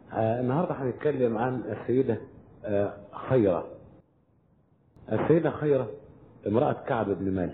آه النهارده هنتكلم عن السيدة آه خيرة السيدة خيرة امرأة كعب بن مالك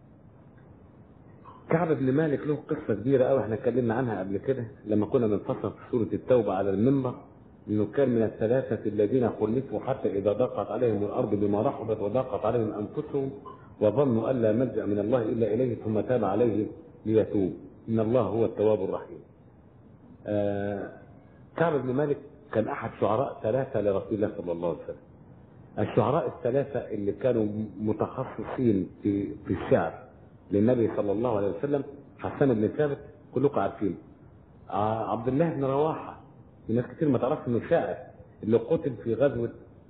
كعب بن مالك له قصة كبيرة قوي احنا اتكلمنا عنها قبل كده لما كنا بنفسر في سورة التوبة على المنبر انه كان من الثلاثة الذين خلفوا حتى اذا ضاقت عليهم الارض بما رحبت وضاقت عليهم انفسهم وظنوا ان لا ملجأ من الله الا اليه ثم تاب عليهم ليتوب ان الله هو التواب الرحيم. آه كعب بن مالك كان احد شعراء ثلاثة لرسول الله صلى الله عليه وسلم. الشعراء الثلاثة اللي كانوا متخصصين في في الشعر للنبي صلى الله عليه وسلم حسان بن ثابت كلكم عارفين. آه عبد الله بن رواحة في ناس كتير ما تعرفش انه شاعر اللي قتل في غزوة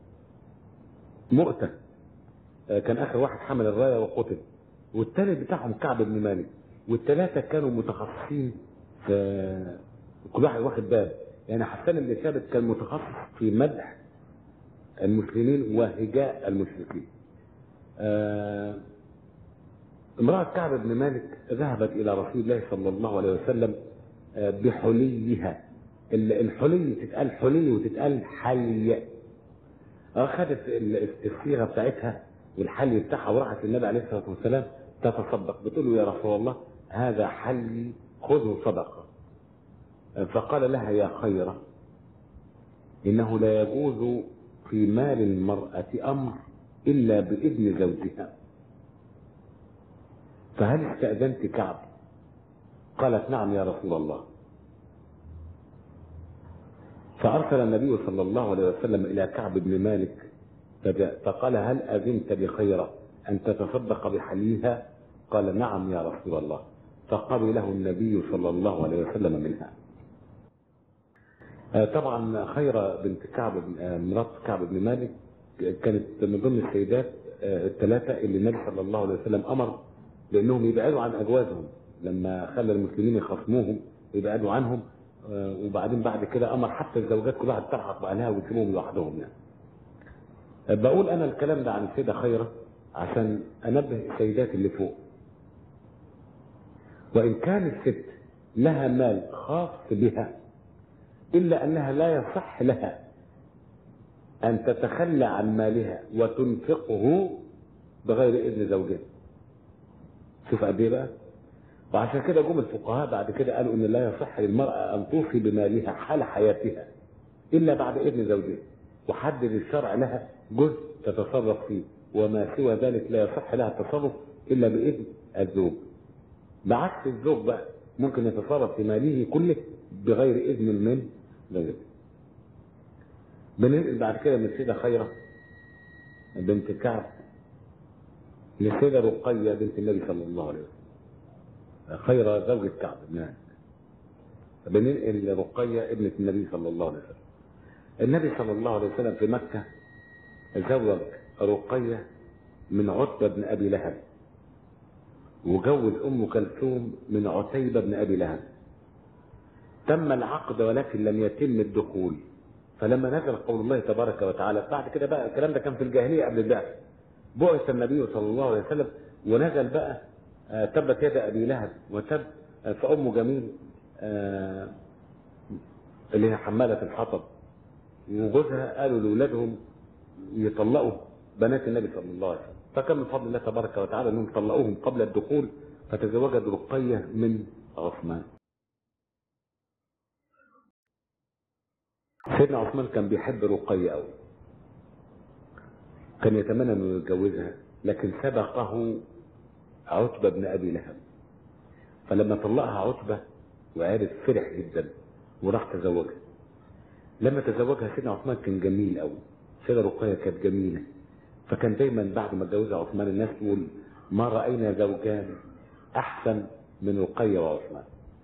مؤتة آه كان اخر واحد حمل الراية وقتل والثالث بتاعهم كعب بن مالك والثلاثة كانوا متخصصين في كل واحد واخد باب يعني حسان بن ثابت كان متخصص في مدح المسلمين وهجاء المشركين آه امرأة كعب بن مالك ذهبت إلى رسول الله صلى الله عليه وسلم آه بحليها الحلي تتقال حلي وتتقال حلي أخذت الصيغة بتاعتها والحلي بتاعها وراحت للنبي عليه الصلاة والسلام تتصدق بتقول له يا رسول الله هذا حلي خذه صدقة فقال لها يا خيرة إنه لا يجوز في مال المرأة أمر إلا بإذن زوجها فهل استأذنت كعب قالت نعم يا رسول الله فأرسل النبي صلى الله عليه وسلم إلى كعب بن مالك فقال هل أذنت بخيرة أن تتصدق بحليها قال نعم يا رسول الله فقبل له النبي صلى الله عليه وسلم منها طبعا خيرة بنت كعب مرات كعب بن مالك كانت من ضمن السيدات الثلاثة اللي النبي صلى الله عليه وسلم أمر بأنهم يبعدوا عن أجوازهم لما خلى المسلمين يخصموهم يبعدوا عنهم وبعدين بعد كده امر حتى الزوجات كل واحد تلحق باهلها ويسيبهم لوحدهم يعني. بقول انا الكلام ده عن السيده خيره عشان انبه السيدات اللي فوق. وان كان الست لها مال خاص بها الا انها لا يصح لها ان تتخلى عن مالها وتنفقه بغير اذن زوجها. شوف قد ايه بقى؟ وعشان كده جم الفقهاء بعد كده قالوا ان لا يصح للمرأة ان توصي بمالها حال حياتها الا بعد اذن زوجها وحدد الشرع لها جزء تتصرف فيه وما سوى ذلك لا يصح لها التصرف الا باذن الزوج بعكس الزوج بقى ممكن يتصرف في ماله كله بغير اذن من زوجته بننقل بعد كده من السيده خيره بنت كعب للسيده رقيه بنت النبي صلى الله عليه وسلم خير زوجة كعب بن مالك بننقل رقية ابنة النبي صلى الله عليه وسلم النبي صلى الله عليه وسلم في مكة زوج رقية من عتبة بن أبي لهب وجوز أم كلثوم من عتيبة بن أبي لهب تم العقد ولكن لم يتم الدخول فلما نزل قول الله تبارك وتعالى بعد كده بقى الكلام ده كان في الجاهلية قبل البعث بعث النبي صلى الله عليه وسلم ونزل بقى تبت يد ابي لهب وتب فام جميل اللي هي حماله الحطب وجوزها قالوا لاولادهم يطلقوا بنات النبي صلى الله عليه وسلم فكان من فضل الله تبارك وتعالى انهم طلقوهم قبل الدخول فتزوجت رقيه من عثمان سيدنا عثمان كان بيحب رقيه قوي كان يتمنى انه يتجوزها لكن سبقه عتبة بن أبي لهب فلما طلقها عتبة وعرف فرح جدا وراح تزوجها لما تزوجها سيدنا عثمان كان جميل قوي سيدة رقية كانت جميلة فكان دايما بعد ما اتجوزها عثمان الناس تقول ما رأينا زوجان أحسن من رقية وعثمان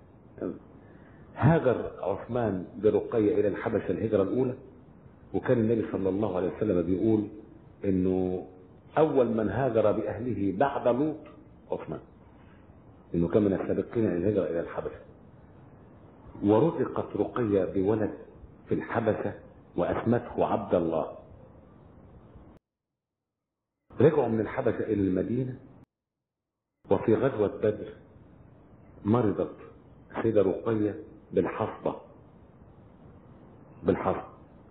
هاجر عثمان برقية إلى الحبشة الهجرة الأولى وكان النبي صلى الله عليه وسلم بيقول إنه أول من هاجر بأهله بعد لوط عثمان انه كان من السابقين الى الهجره الى الحبشه ورزقت رقيه بولد في الحبشه واسمته عبد الله رجعوا من الحبشه الى المدينه وفي غزوه بدر مرضت السيده رقيه بالحصبه بالحرب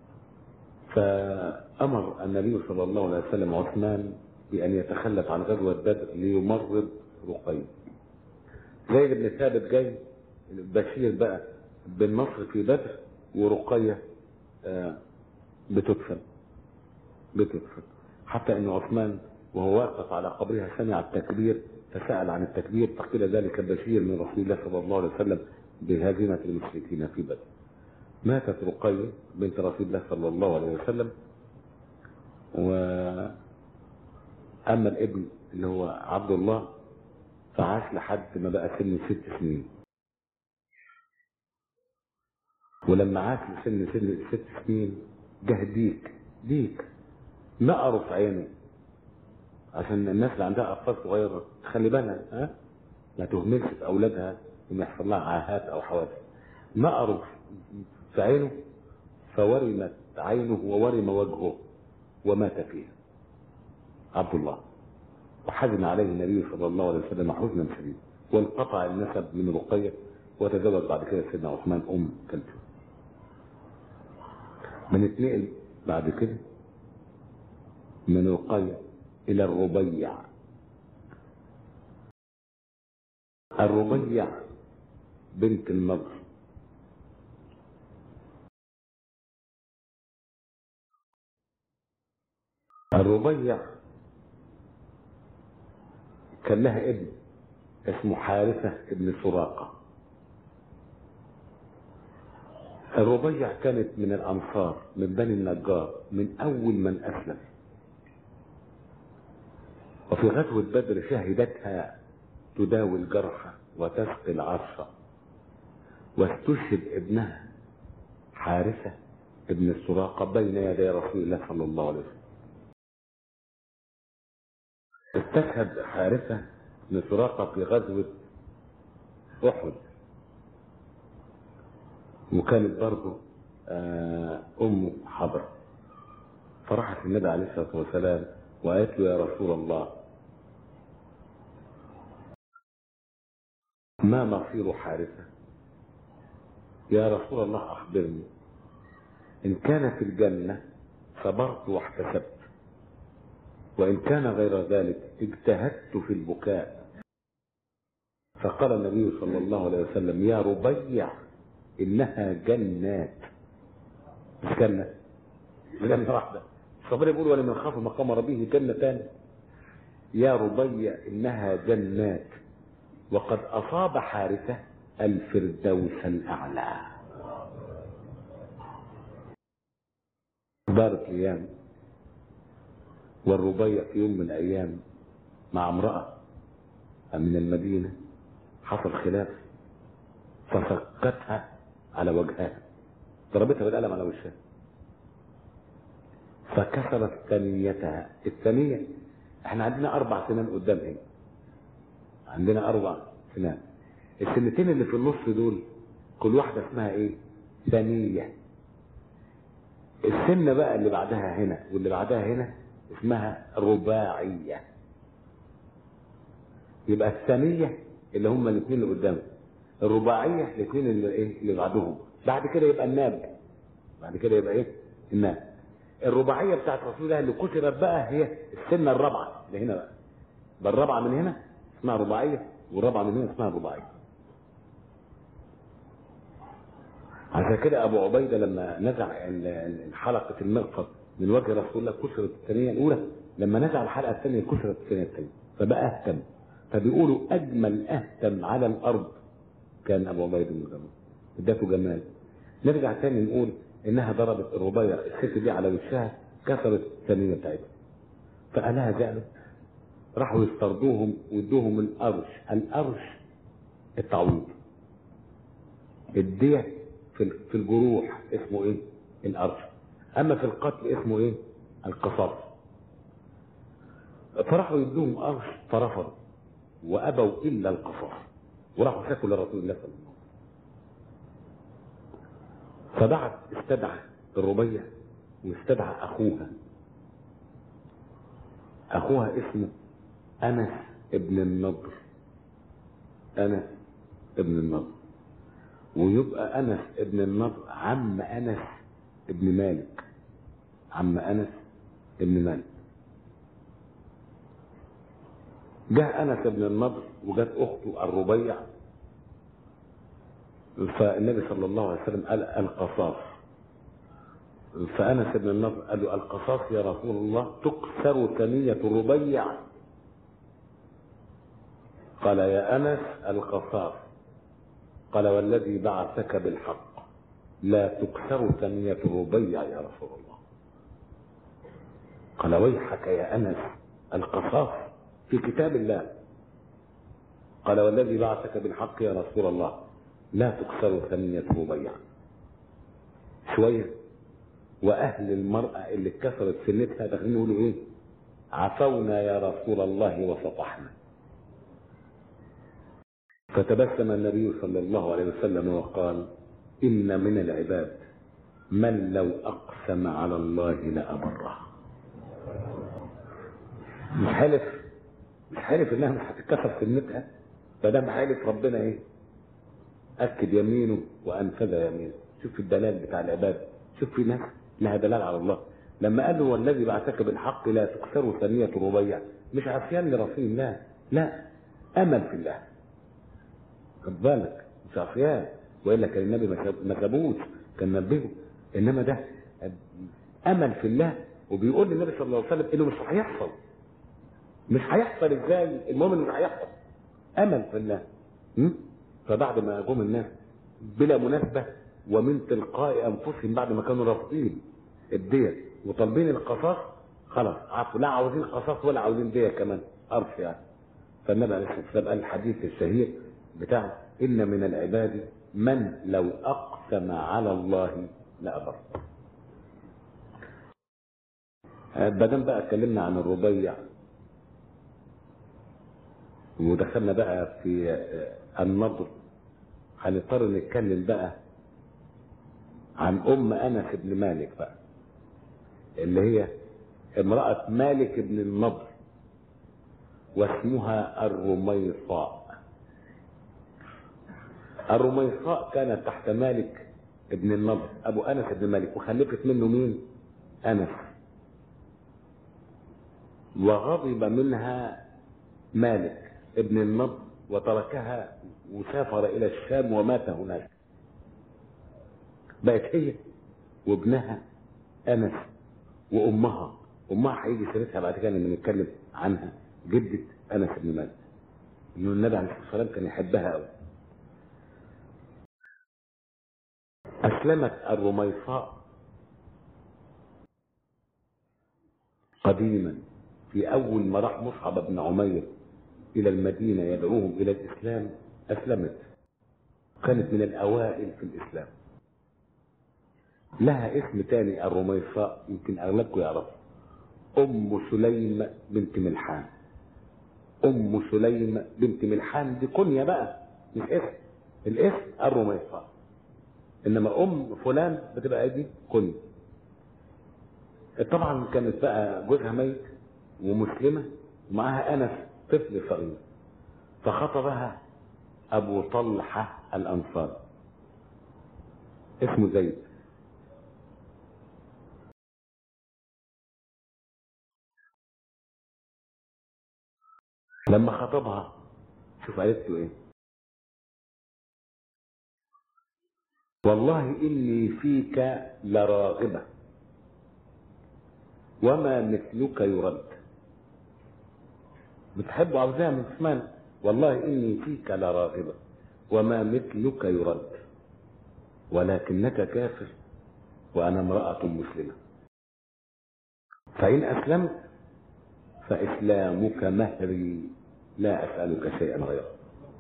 فأمر النبي صلى الله عليه وسلم عثمان بأن يتخلف عن غزوة بدر ليمرض رقية زيد بن ثابت جاي بشير بقى بالنصر في بدر ورقية آه، بتدفن بتدفن حتى ان عثمان وهو واقف على قبرها سمع التكبير فسأل عن التكبير فقيل ذلك البشير من رسول الله صلى الله عليه وسلم بهزيمة المشركين في بدر ماتت رقية بنت رسول الله صلى الله عليه وسلم و أما الابن اللي هو عبد الله فعاش لحد ما بقى سن ست سنين ولما عاش لسن سن ست سنين جه ديك ديك نقره في عينه عشان الناس اللي عندها اطفال صغيره تخلي بالها ها ما تهملش في اولادها وما يحصل لها عاهات او حوادث نقره في عينه فورمت عينه وورم وجهه ومات فيها عبد الله وحزن عليه النبي صلى الله عليه وسلم حزنا شديدا وانقطع النسب من رقية وتزوج بعد كده سيدنا عثمان أم كلثوم بنتنقل بعد كده من رقية إلى الربيع الربيع بنت النضر الربيع كان لها ابن اسمه حارثة ابن سراقة الربيع كانت من الأنصار من بني النجار من أول من أسلم وفي غزوة بدر شهدتها تداوي الجرحى وتسقي العرش واستشهد ابنها حارثة ابن السراقة بين يدي رسول الله صلى الله عليه وسلم استشهد حارثة بن سراقة في غزوة أحد وكانت برضه آه، أمه حضر فراحت النبي عليه الصلاة والسلام وقالت له يا رسول الله ما مصير حارثة يا رسول الله أخبرني إن كان في الجنة صبرت واحتسبت وإن كان غير ذلك اجتهدت في البكاء فقال النبي صلى الله عليه وسلم يا ربيع إنها جنات مش جنة جنة واحدة الصبر يقول ولمن خاف مقام ربه جنتان يا ربيع إنها جنات وقد أصاب حارثة الفردوس الأعلى دارت الأيام والربيع في يوم من الأيام مع امرأة من المدينة حصل خلاف فسقتها على وجهها ضربتها بالقلم على وشها فكسرت ثنيتها الثانية احنا عندنا أربع سنان قدام هنا عندنا أربع سنان السنتين اللي في النص دول كل واحدة اسمها ايه؟ ثانية السنة بقى اللي بعدها هنا واللي بعدها هنا اسمها رباعية يبقى الثانية اللي هم الاثنين اللي قدام الرباعية الاثنين اللي ايه اللي بعدهم بعد كده يبقى الناب بعد كده يبقى ايه الناب الرباعية بتاعت رسول الله اللي كسرت بقى هي السنة الرابعة اللي هنا بقى بل الرابعة من هنا اسمها رباعية والرابعة من هنا اسمها رباعية عشان كده ابو عبيده لما نزع حلقه المغفر من وجه رسول الله كسرت الثانيه الاولى لما نزع الحلقه الثانيه كسرت الثانيه الثانيه فبقى اهتم فبيقولوا اجمل اهتم على الارض كان ابو عبيده بن جمال اداته جمال نرجع تاني نقول انها ضربت الربيع الست دي على وشها كسرت الثانيه بتاعتها فقالها زعلوا راحوا يسترضوهم وادوهم القرش القرش التعويض الدية في في الجروح اسمه ايه؟ القرش اما في القتل اسمه ايه؟ القصاص فراحوا يدوهم قرش فرفضوا وابوا الا القصاص وراحوا شكوا لرسول الله صلى الله عليه وسلم فبعت استدعى الربيع واستدعى اخوها اخوها اسمه انس ابن النضر انس ابن النضر ويبقى انس ابن النضر عم انس ابن مالك عم أنس ابن مالك جاء أنس بن النضر وجات أخته الربيع فالنبي صلى الله عليه وسلم قال القصاص فأنس بن النضر قال له القصاص يا رسول الله تكسر ثنية الربيع قال يا أنس القصاص قال والذي بعثك بالحق لا تكسر ثنية الربيع يا رسول الله قال ويحك يا أنس القصاص في كتاب الله قال والذي بعثك بالحق يا رسول الله لا تكسر ثنية ربيع شوية وأهل المرأة اللي اتكسرت سنتها داخلين يقولوا إيه عفونا يا رسول الله وسطحنا فتبسم النبي صلى الله عليه وسلم وقال إن من العباد من لو أقسم على الله لأبره مش حلف مش حلف إنها مش هتتكسر سنتها فدام حلف ربنا إيه أكد يمينه وأنفذ يمينه شوف الدلال بتاع العباد شوف في ناس لها دلال على الله لما قال له والذي بعثك بالحق لا تكسر ثنية ربيع مش عصيان لرسول الله لا أمل في الله خد بالك مش عصيان والا كان النبي ما سابوش كان نبهه انما ده امل في الله وبيقول للنبي صلى الله عليه وسلم انه مش هيحصل مش هيحصل ازاي المهم انه مش هيحصل امل في الله م? فبعد ما جم الناس بلا مناسبه ومن تلقاء انفسهم بعد ما كانوا رافضين الدية وطالبين القصاص خلاص عفوا لا عاوزين قصاص ولا عاوزين دية كمان أرش يعني فالنبي عليه الصلاة والسلام قال الحديث الشهير بتاع إن من العباد من لو أقسم على الله لأبر بدل بقى اتكلمنا عن الربيع ودخلنا بقى في النضر هنضطر نتكلم بقى عن ام انس بن مالك بقى اللي هي امرأة مالك بن النضر واسمها الرميصاء الرميصاء كانت تحت مالك ابن النضر ابو انس بن مالك وخلفت منه مين انس وغضب منها مالك ابن النضر وتركها وسافر الى الشام ومات هناك بقت هي وابنها انس وامها امها هيجي سيرتها بعد كده لما نتكلم عنها جده انس بن مالك انه النبي عليه الصلاه والسلام كان يحبها قوي اسلمت الرميصاء قديما في اول ما راح مصعب بن عمير الى المدينه يدعوهم الى الاسلام اسلمت كانت من الاوائل في الاسلام لها اسم تاني الرميصاء يمكن اغلبكم يعرفوا ام سليم بنت ملحان ام سليم بنت ملحان دي كنية بقى مش اسم الاسم الرميصاء انما ام فلان بتبقى دي كنية طبعا كانت بقى جوزها ميت ومسلمة ومعاها انس طفل صغير فخطبها ابو طلحة الانصاري اسمه زيد لما خطبها شوف قالت له ايه والله اني فيك لراغبه وما مثلك يرد بتحب عاوزاها من عثمان والله اني فيك لراغبه وما مثلك يرد ولكنك كافر وانا امراه مسلمه فان اسلمت فإسلامك مهري لا أسألك شيئا غيره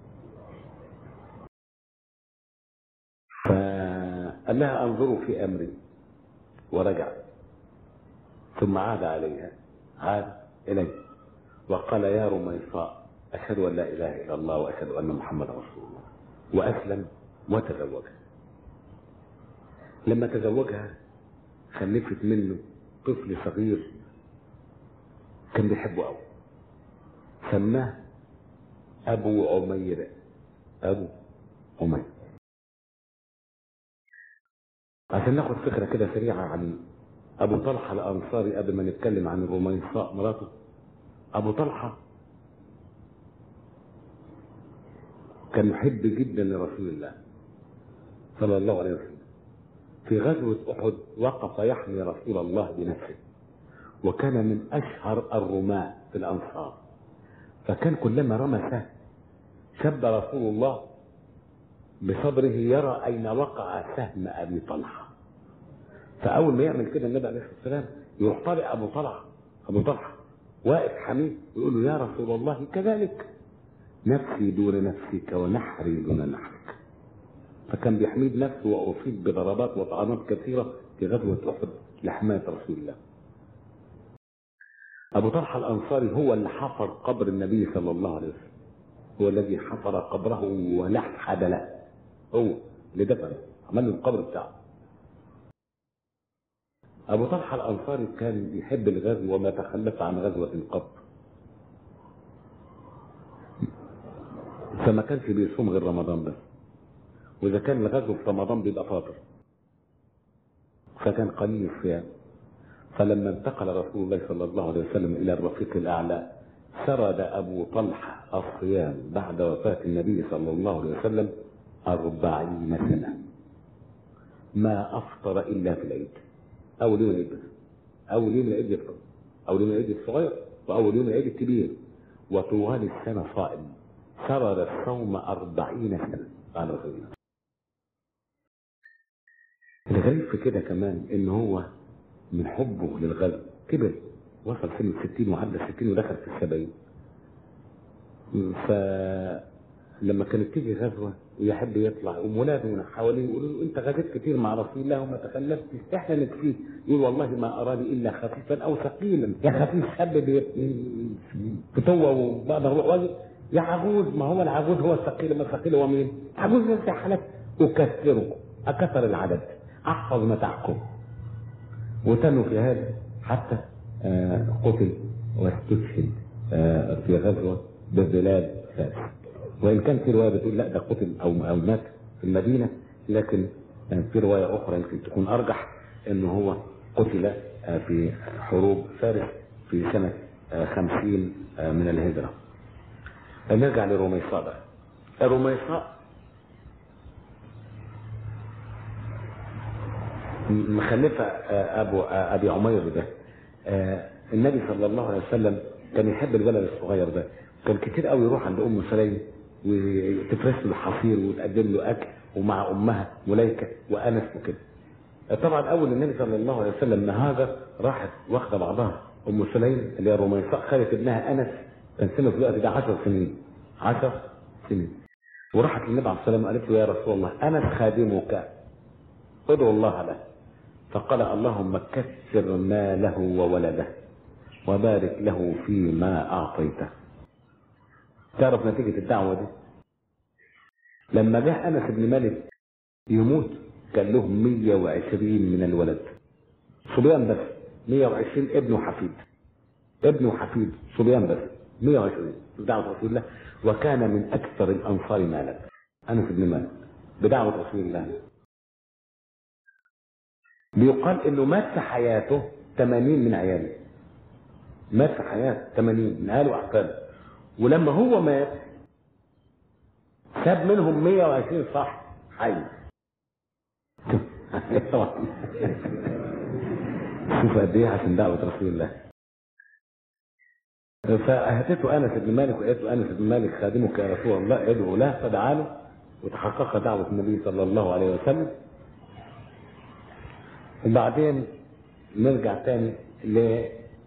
فقال لها انظروا في أمري ورجع ثم عاد عليها عاد إليه وقال يا رميصاء أشهد أن لا إله إلا الله وأشهد أن محمد رسول الله وأسلم وتزوجها لما تزوجها خلفت منه طفل صغير كان بيحبه قوي سماه ابو عمير ابو عمير عشان ناخد فكره كده سريعه عن ابو طلحه الانصاري قبل ما نتكلم عن الرميصاء مراته ابو طلحه كان محب جدا لرسول الله صلى الله عليه وسلم في غزوة أحد وقف يحمي رسول الله بنفسه وكان من أشهر الرماة في الأنصار فكان كلما رمى سهم شب رسول الله بصدره يرى أين وقع سهم أبي طلحة فأول ما يعمل كده النبي عليه الصلاة والسلام يروح طالع أبو طلحة أبو طلحة واقف حميد يقول له يا رسول الله كذلك نفسي دون نفسك ونحري دون نحرك فكان بيحميد نفسه وأصيب بضربات وطعنات كثيرة في غزوة أحد لحماية رسول الله أبو طلحة الأنصاري هو اللي حفر قبر النبي صلى الله عليه وسلم هو الذي حفر قبره ولحد له هو اللي دفنه عمل له القبر بتاعه أبو طلحة الأنصاري كان يحب الغزو وما تخلف عن غزوة قط فما كانش بيصوم غير رمضان بس وإذا كان الغزو في رمضان بيبقى فاطر فكان قليل الصيام فلما انتقل رسول الله صلى الله عليه وسلم إلى الرفيق الأعلى سرد أبو طلحة الصيام بعد وفاة النبي صلى الله عليه وسلم أربعين سنة ما أفطر إلا في العيد أول يوم العيد بس أول يوم العيد يفطر أول يوم العيد الصغير وأول يوم العيد الكبير وطوال السنة صائم سرد الصوم أربعين سنة بعد رسول الله الغريب في كده كمان إن هو من حبه للغزو كبر وصل سن الستين وعدى الستين ودخل في السبعين فلما كانت تيجي غزوة ويحب يطلع وولاده حواليه يقولوا له انت غزيت كتير مع رسول الله وما تخلفتش احنا نكفيه يقول والله ما اراني الا خفيفا او ثقيلا يا خفيف حب فتوه وبعد الروح واجب يا عجوز ما هو العجوز هو الثقيل ما الثقيل هو مين؟ عجوز انت حالك اكثره اكثر العدد احفظ ما تحكم وتنوا في هذا حتى آه قتل واستشهد آه في غزوة ببلاد فارس وإن كان في رواية بتقول لا ده قتل أو أو مات في المدينة لكن آه في رواية أخرى يمكن تكون أرجح إنه هو قتل في حروب فارس في سنة خمسين من الهجرة نرجع لروميصاء بقى الروميصاء مخلفة أبو أبي عمير ده النبي صلى الله عليه وسلم كان يحب الولد الصغير ده كان كتير قوي يروح عند أم سليم وتفرش له الحصير وتقدم له أكل ومع أمها ملايكة وأنس وكده طبعا أول النبي صلى الله عليه وسلم هاجر راحت واخدة بعضها أم سليم اللي هي رميصاء خالت ابنها أنس كان سنه في الوقت ده 10 سنين 10 سنين وراحت للنبي عليه الصلاة والسلام قالت له يا رسول الله أنس خادمك ادعو الله له فقال اللهم كثر ماله وولده وبارك له فيما أعطيته تعرف نتيجة الدعوة دي لما جاء أنس بن مالك يموت كان له 120 من الولد صبيان بس 120 ابن وحفيد ابن وحفيد صبيان بس 120 بدعوة رسول الله وكان من أكثر الأنصار مالا أنس بن مالك بدعوة رسول الله بيقال انه مات في حياته 80 من عياله مات في حياته 80 من اهله واحفاده ولما هو مات ساب منهم 120 صح حي شوف قد ايه عشان دعوه رسول الله فأهتته أنس بن مالك وقالت له أنس بن مالك خادمك يا رسول الله ادعو له فدعا له وتحقق دعوة النبي صلى الله عليه وسلم وبعدين نرجع تاني ل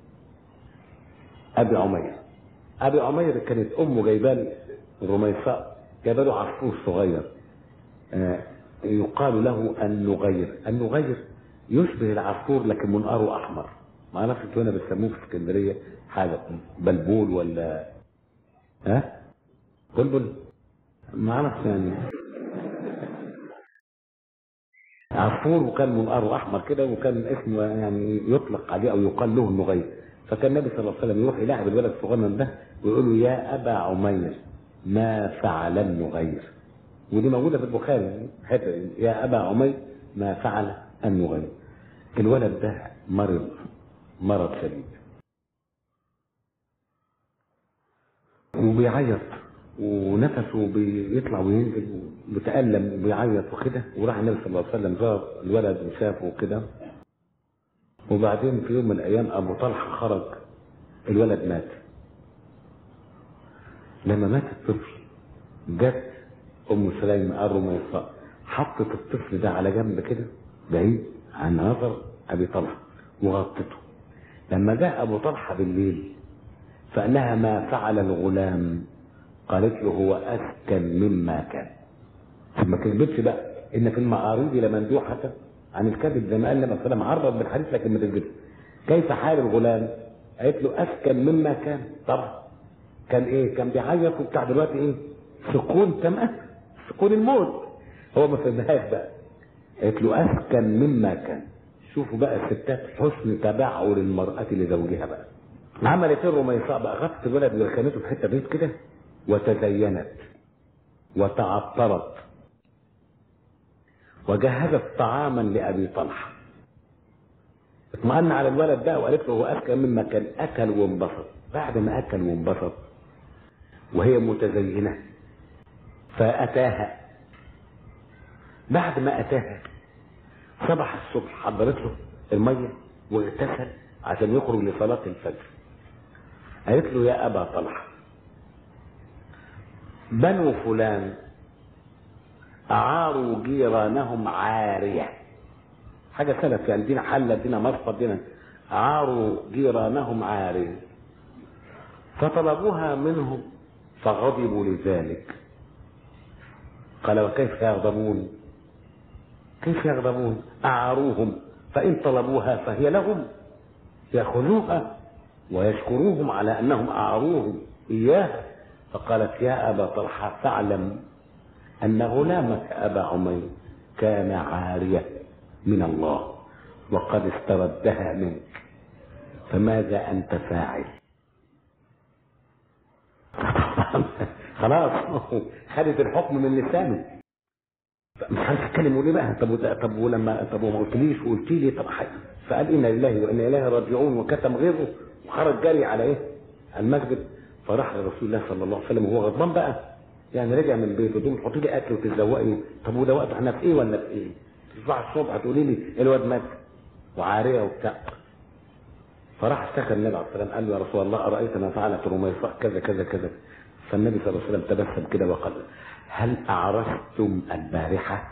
ابي عمير ابي عمير كانت امه جايبه الرميصاء جايبه له عصفور صغير آه يقال له النغير النغير يشبه العصفور لكن منقاره احمر ما اعرفش انتوا هنا بتسموه في اسكندريه حاجه بلبول ولا ها بلبل ما اعرفش يعني عصفور وكان منقاره احمر كده وكان اسمه يعني يطلق عليه او يقال له النغير فكان النبي صلى الله عليه وسلم يروح يلاعب الولد الصغير ده ويقول له يا ابا عمير ما فعل النغير ودي موجوده في البخاري حته يا ابا عمير ما فعل النغير الولد ده مرض مرض شديد وبيعيط ونفسه بيطلع وينزل وبيتألم وبيعيط وكده وراح النبي صلى الله عليه وسلم زار الولد وشافه وكده وبعدين في يوم من الأيام أبو طلحة خرج الولد مات لما مات الطفل جت أم سليم الرميصاء حطت الطفل ده على جنب كده بعيد عن نظر أبي طلحة وغطته لما جاء أبو طلحة بالليل فقال لها ما فعل الغلام قالت له هو أسكن مما كان ما كذبتش بقى إن في المعارض لمندوحة عن الكذب زي ما قال النبي صلى الله عليه وسلم عرض بالحديث لكن ما تكذبش كيف حال الغلام؟ قالت له أسكن مما كان طبعا كان إيه؟ كان بيعيط وبتاع دلوقتي إيه؟ سكون تمام سكون الموت هو ما فهمهاش بقى قالت له أسكن مما كان شوفوا بقى الستات حسن تبعه للمرأة لزوجها بقى عملت الرميصاء بقى غطت الولد وركنته في حته بيت كده وتزينت وتعطرت وجهزت طعاما لابي طلحه اطمأن على الولد ده وقالت له هو اكل مما كان اكل وانبسط بعد ما اكل وانبسط وهي متزينه فاتاها بعد ما اتاها صبح الصبح حضرت له الميه واغتسل عشان يخرج لصلاه الفجر قالت له يا ابا طلحه بنو فلان اعاروا جيرانهم عاريه حاجه سلف يعني دينا حله دينا مصفى دينا اعاروا جيرانهم عاريه فطلبوها منهم فغضبوا لذلك قال وكيف يغضبون كيف يغضبون اعاروهم فان طلبوها فهي لهم ياخذوها ويشكروهم على انهم اعاروهم اياه فقالت يا ابا طلحه فاعلم ان غلامك ابا عمير كان عاريه من الله وقد استردها منك فماذا انت فاعل خلاص خدت الحكم من لسانه مش عارف اتكلم وليه بقى طب وده- طب ولما طب وما قلتليش وقلت لي طب حي. فقال انا لله وانا اليه راجعون وكتم غيظه وخرج جري على ايه؟ على المسجد فراح لرسول الله صلى الله عليه وسلم وهو غضبان بقى يعني رجع من بيته تقوم تحطي لي اكل وتتزوقي طب وده وقت احنا في ايه ولا في ايه؟ تصبح الصبح تقولي لي الواد مات وعاريه وبتاع فراح اشتكى النبي عليه الصلاه والسلام قال له يا رسول الله ارايت ما فعلت رميصاء كذا كذا كذا فالنبي صلى الله عليه وسلم تبسم كده وقال هل اعرفتم البارحه؟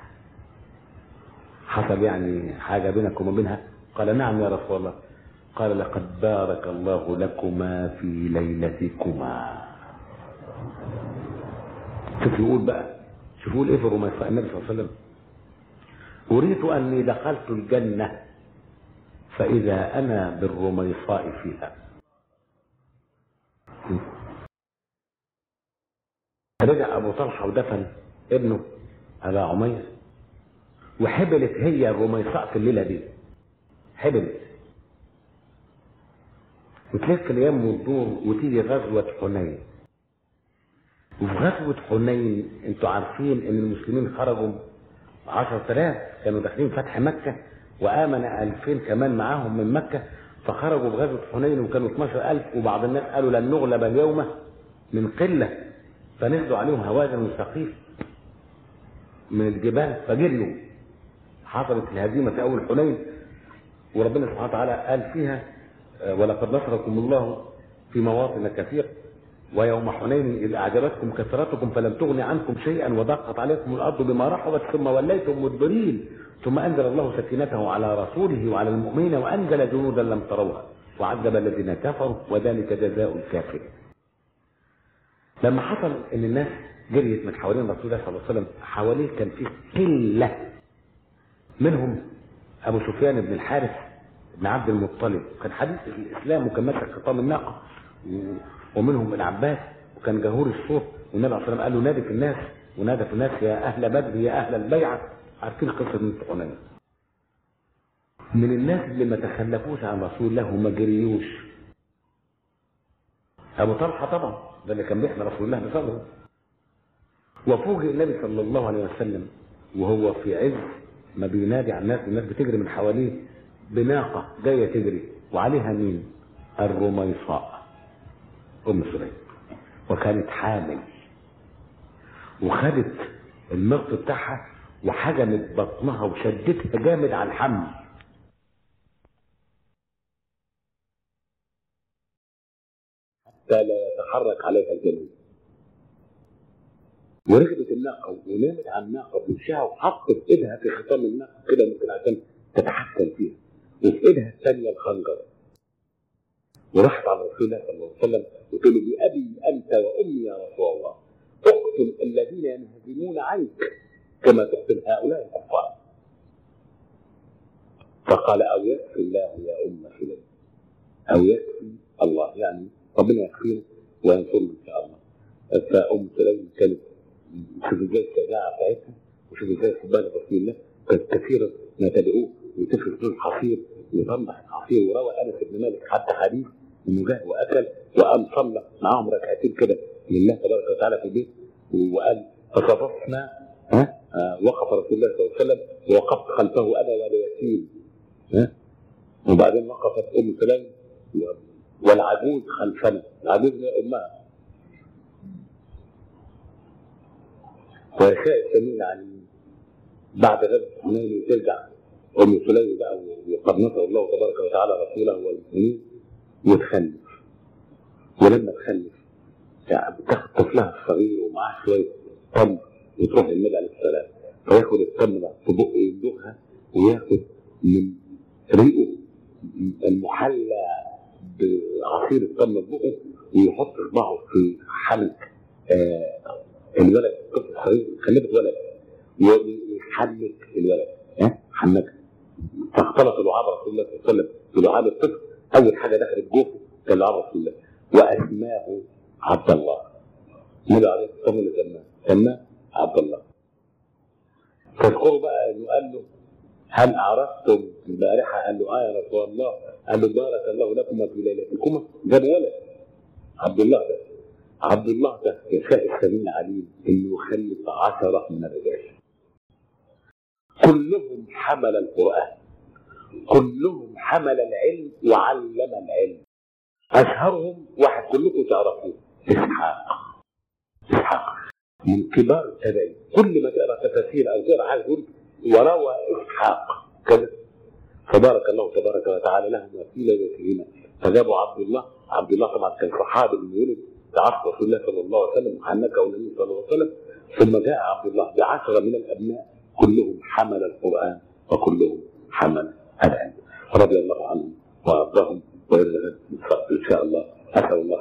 حصل يعني حاجه بينكم وبينها؟ قال نعم يا رسول الله قال لقد بارك الله لكما في ليلتكما شوف يقول بقى شوف يقول ايه في الرميصاء النبي صلى الله عليه وسلم أريد أني دخلت الجنة فإذا أنا بالرميصاء فيها رجع أبو طلحة ودفن ابنه أبا عمير وحبلت هي الرميصاء في الليلة دي حبلت وتلف الأيام وتدور وتيجي غزوة حنين وفي غزوة حنين انتوا عارفين ان المسلمين خرجوا 10000 كانوا داخلين فتح مكة وآمن 2000 كمان معاهم من مكة فخرجوا بغزوة حنين وكانوا 12000 وبعض الناس قالوا لن نغلب اليوم من قلة فنزلوا عليهم هوازن وثقيف من الجبال فجروا حصلت الهزيمة في أول حنين وربنا سبحانه وتعالى قال فيها آه، ولقد نصركم الله في مواطن كثيرة ويوم حنين إذ أعجبتكم كثرتكم فلم تغن عنكم شيئا وضاقت عليكم الأرض بما رحبت ثم وليتم مدبرين ثم أنزل الله سكينته على رسوله وعلى المؤمنين وأنزل جنودا لم تروها وعذب الذين كفروا وذلك جزاء الكافرين لما حصل ان الناس جريت من حوالين رسول الله صلى الله عليه وسلم حواليه كان في قله منهم ابو سفيان بن الحارث بن عبد المطلب كان حديث الاسلام وكان ماسك خطام الناقه و- ومنهم العباس وكان جهور الصوت والنبي عليه الصلاه والسلام قال له نادي في الناس ونادى في الناس يا اهل بدر يا اهل البيعه عارفين قصه من حنين من الناس اللي ما تخلفوش عن رسول الله وما جريوش ابو طلحه طبعا ده اللي كان بيحمي رسول الله بصدره وفوجئ النبي صلى الله عليه وسلم وهو في عز ما بينادي على الناس الناس بتجري من حواليه بناقة جاية تجري وعليها مين الرميصاء أم سليم وكانت حامل وخدت المغط بتاعها وحجمت بطنها وشدتها جامد على الحمل حتى لا يتحرك عليها الجنين وركبت الناقه ونامت على الناقه بوشها وحطت ايدها في خطام الناقه كده ممكن عشان تتحكم فيها وفي ايدها الثانيه الخنجر وراحت على رسول الله صلى الله عليه وسلم وتقول له بأبي أنت وأمي يا رسول الله اقتل الذين ينهزمون عنك كما تقتل هؤلاء الكفار فقال أو يكفي الله يا أم سليم أو يكفي الله يعني ربنا يكفينا وينصرنا إن شاء الله فأم سليم كانت شوف ازاي الشجاعة بتاعتها وشوف ازاي حبها لرسول الله كانت كثيرا ما تدعوه وتفرش له الحصير ويطلع الحصير وروى انس بن مالك حتى حديث انه جاء واكل وقام صلى معاهم ركعتين كده لله تبارك وتعالى في البيت وقال فصففنا ها آه وقف رسول الله صلى الله عليه وسلم ووقفت خلفه انا واليتيم ها وبعدين وقفت ام سليم والعجوز خلفنا العجوز هي امها ويشاء السمين عن بعد غزوه حنين ترجع ام سليم بقى وقرنته الله تبارك وتعالى رسوله والمؤمنين وتخلف ولما تخلف يعني بتاخد طفلها الصغير ومعاه شويه تمر وتروح للنبي عليه السلام فياخد التمر في بقه يمدغها وياخد من ريقه المحلى بعصير التمر في بقه ويحط صباعه في حلق آه الولد الطفل الصغير خلفت ولد ويحنك الولد ها حنك فاختلط لعاب رسول الله صلى الله عليه وسلم بلعاب الطفل اول حاجه دخلت جوفه كان لعاب رسول الله واسماه عبد الله النبي عليه الصلاه والسلام اللي سماه سماه عبد الله تذكروا بقى انه قال له هل عرفتم البارحه قال له اه يا رسول الله قال له بارك الله لكم في ليلتكما جاب ولد عبد الله ده عبد الله ده يشاء السمين عليم انه يخلف عشره من الرجال كلهم حمل القران كلهم حمل العلم وعلم العلم اشهرهم واحد كلكم تعرفوه اسحاق اسحاق من كبار التابعين كل ما تقرا تفاسير او تقرا حاجه تقول وروى اسحاق كذا فبارك الله تبارك وتعالى لهما في ليلتهما فجابوا عبد الله عبد الله طبعا كان صحابي من ولد عصر رسول الله صلى الله عليه وسلم وحنكه النبي صلى الله عليه وسلم ثم جاء عبد الله بعشره من الابناء كلهم حمل القران وكلهم حمل العلم رضي الله عنهم وارضاهم والى ان شاء الله اسال الله